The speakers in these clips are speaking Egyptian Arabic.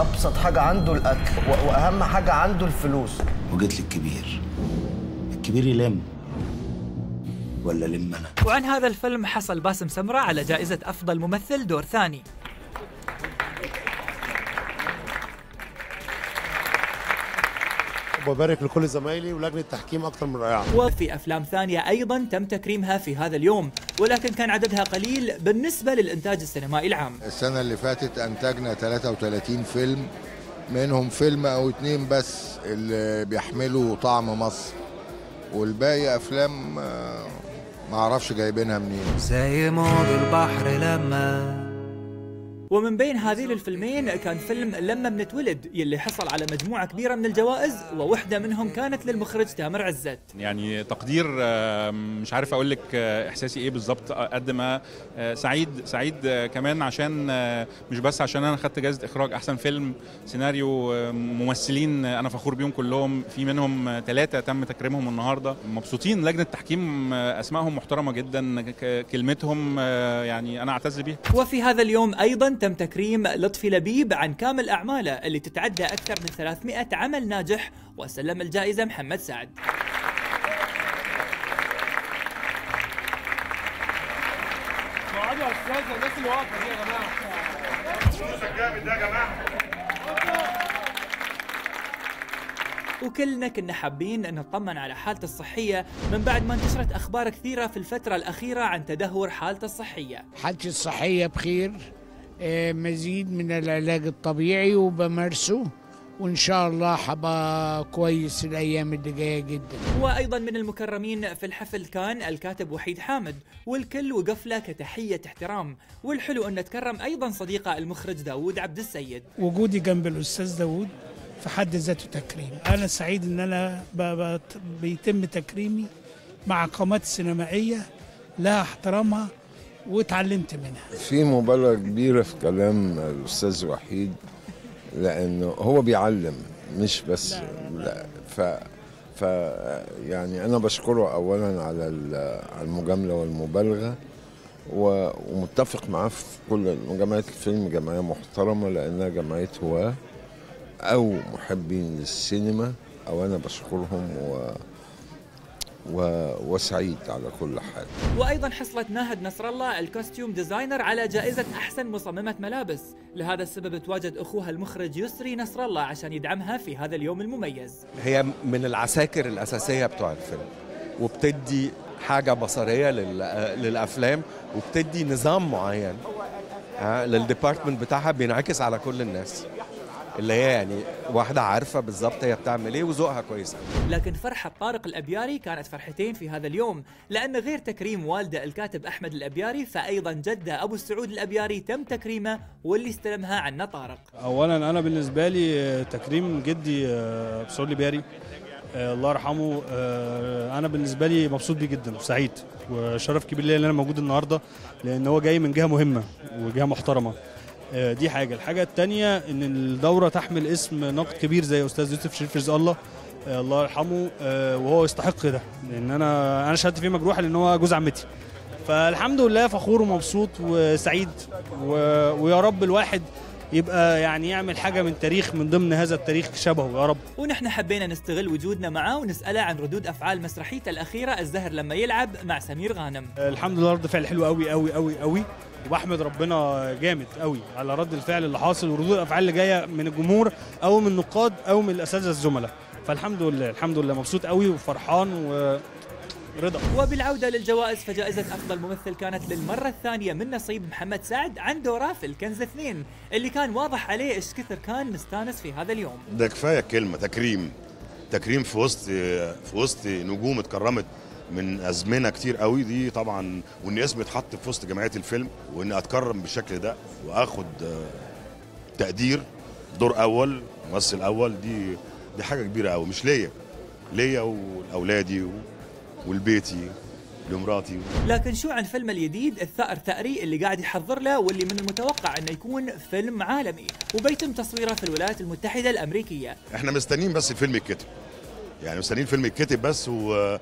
ابسط حاجه عنده الاكل و- واهم حاجه عنده الفلوس وجيت للكبير الكبير يلم ولا لم انا وعن هذا الفيلم حصل باسم سمرة على جائزة أفضل ممثل دور ثاني وببارك لكل زمايلي ولجنه التحكيم اكتر من رائعه وفي أفلام ثانية أيضا تم تكريمها في هذا اليوم ولكن كان عددها قليل بالنسبة للإنتاج السينمائي العام السنة اللي فاتت أنتجنا 33 فيلم منهم فيلم أو اتنين بس اللي بيحملوا طعم مصر والباقي أفلام آه، معرفش جايبينها منين زي موج البحر لما ومن بين هذين الفيلمين كان فيلم لما بنتولد يلي حصل على مجموعة كبيرة من الجوائز ووحدة منهم كانت للمخرج تامر عزت يعني تقدير آه، مش عارف اقول لك آه، احساسي ايه بالظبط قد ما آه، سعيد سعيد آه، كمان عشان آه، مش بس عشان انا خدت جائزه اخراج احسن فيلم سيناريو آه، ممثلين آه، انا فخور بيهم كلهم في منهم ثلاثه تم تكريمهم النهارده مبسوطين لجنه التحكيم آه، اسمائهم محترمه جدا ك- كلمتهم آه، يعني انا اعتز بيها وفي هذا اليوم أيضا تم تكريم لطفي لبيب عن كامل أعماله اللي تتعدى أكثر من 300 عمل ناجح وسلم الجائزة محمد سعد وكلنا كنا حابين نطمن على حالته الصحية من بعد ما انتشرت أخبار كثيرة في الفترة الأخيرة عن تدهور حالته الصحية حالتي الصحية بخير آه، مزيد من العلاج الطبيعي وبمارسه وإن شاء الله حبقى كويس الأيام اللي جاية جدا وأيضا من المكرمين في الحفل كان الكاتب وحيد حامد والكل وقف له كتحية احترام والحلو أن تكرم أيضا صديقه المخرج داود عبد السيد وجودي جنب الاستاذ داوود في حد ذاته تكريم انا سعيد ان انا ب- ب- بيتم تكريمي مع قامات سينمائيه لها احترامها واتعلمت منها في مبالغة كبيرة في كلام الأستاذ وحيد لأنه هو بيعلم مش بس لا ف ف يعني أنا بشكره أولا على ال- على المجاملة والمبالغة و- ومتفق معاه في كل جمعية الفيلم جمعية محترمة لأنها جمعية هواة أو محبين للسينما أو أنا بشكرهم و و... وسعيد على كل حال وأيضا حصلت ناهد نصر الله الكوستيوم ديزاينر على جائزة أحسن مصممة ملابس لهذا السبب تواجد أخوها المخرج يسري نصر الله عشان يدعمها في هذا اليوم المميز هي من العساكر الأساسية بتوع الفيلم وبتدي حاجة بصرية لل- للأفلام وبتدي نظام معين ها، للديبارتمنت بتاعها بينعكس على كل الناس اللي هي يعني واحدة عارفة بالظبط هي بتعمل ايه وذوقها كويس أوي. لكن فرحة طارق الأبياري كانت فرحتين في هذا اليوم لأن غير تكريم والده الكاتب أحمد الأبياري فأيضا جده أبو السعود الأبياري تم تكريمه واللي استلمها عنا طارق اولا انا بالنسبه لي آه، تكريم جدي آه، ابو سعود البياري آه، الله يرحمه آه، انا بالنسبه لي مبسوط بيه جدا وسعيد وشرف كبير ليا ان انا موجود النهارده لان هو جاي من جهه مهمه وجهه محترمه آه، دي حاجه الحاجه الثانيه ان الدوره تحمل اسم ناقد كبير زي استاذ يوسف شريف رزق الله آه، الله يرحمه آه، وهو يستحق ده لان انا انا شهادتي فيه مجروحه لان هو جوز عمتي فالحمد لله فخور ومبسوط وسعيد و... ويا رب الواحد يبقى يعني يعمل حاجه من تاريخ من ضمن هذا التاريخ شبهه يا رب ونحن حبينا نستغل وجودنا معاه ونسأله عن ردود أفعال مسرحيته الأخيرة الزهر لما يلعب مع سمير غانم الحمد لله رد فعل حلو قوي قوي قوي قوي وبحمد ربنا جامد قوي على رد الفعل اللي حاصل وردود الافعال اللي جايه من الجمهور او من النقاد او من الاساتذه الزملاء فالحمد لله الحمد لله مبسوط قوي وفرحان ورضا وبالعودة للجوائز فجائزة أفضل ممثل كانت للمرة الثانية من نصيب محمد سعد عن دوره في الكنز اثنين اللي كان واضح عليه إيش كثر كان مستانس في هذا اليوم ده كفايه كلمه تكريم تكريم في وسط في وسط نجوم اتكرمت من ازمنه كتير قوي دي طبعا وان اسمي اتحط في وسط جمعيه الفيلم وان اتكرم بالشكل ده واخد آه، تقدير دور اول ممثل اول دي دي حاجه كبيره قوي مش ليا ليا ولاولادي و- ولبيتي لمراتي لكن شو عن فيلم الجديد الثأر ثأري اللي قاعد يحضر له واللي من المتوقع انه يكون فيلم عالمي وبيتم تصويره في الولايات المتحدة الأمريكية احنا مستنيين بس الفيلم يتكتب يعني مستنيين الفيلم يتكتب بس و...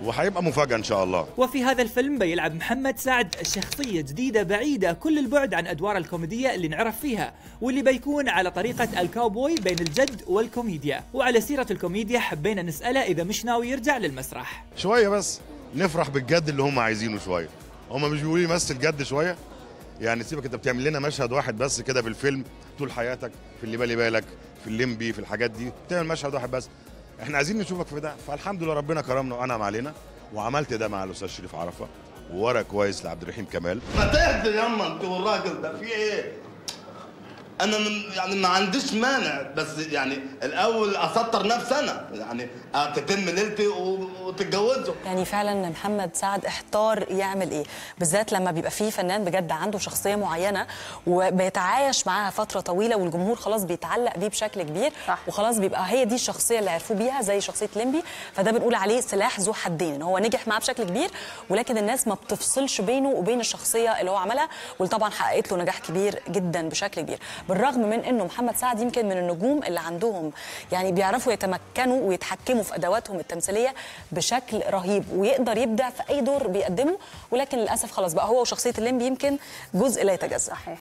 وهيبقى مفاجاه ان شاء الله وفي هذا الفيلم بيلعب محمد سعد شخصية جديدة بعيدة كل البعد عن أدوار الكوميدية اللي نعرف فيها واللي بيكون على طريقة الكاوبوي بين الجد والكوميديا وعلى سيرة الكوميديا حبينا نسأله إذا مش ناوي يرجع للمسرح شويه بس نفرح بالجد اللي هم عايزينه شويه هم مش بيقولوا لي مثل جد شويه يعني سيبك انت بتعمل لنا مشهد واحد بس كده في الفيلم طول حياتك في اللي بالي بالك في الليمبي في الحاجات دي بتعمل مشهد واحد بس احنا عايزين نشوفك في ده فالحمد لله ربنا كرمنا وانعم علينا وعملت ده مع الاستاذ شريف عرفه وورق كويس لعبد الرحيم كمال ما تهدى ياما انت والراجل ده في ايه؟ انا من يعني ما عنديش مانع بس يعني الاول اسطر نفسي انا يعني تتم ليلتي و- وتتجوزوا يعني فعلا محمد سعد احتار يعمل ايه بالذات لما بيبقى فيه فنان بجد عنده شخصيه معينه وبيتعايش معاها فتره طويله والجمهور خلاص بيتعلق بيه بشكل كبير صح. وخلاص بيبقى هي دي الشخصيه اللي عرفوه بيها زي شخصيه ليمبي فده بنقول عليه سلاح ذو حدين ان هو نجح معاه بشكل كبير ولكن الناس ما بتفصلش بينه وبين الشخصيه اللي هو عملها واللي طبعا حققت له نجاح كبير جدا بشكل كبير بالرغم من انه محمد سعد يمكن من النجوم اللي عندهم يعني بيعرفوا يتمكنوا ويتحكموا في ادواتهم التمثيليه بشكل رهيب ويقدر يبدع في اي دور بيقدمه ولكن للاسف خلاص بقى هو وشخصيه الليمبي يمكن جزء لا يتجزا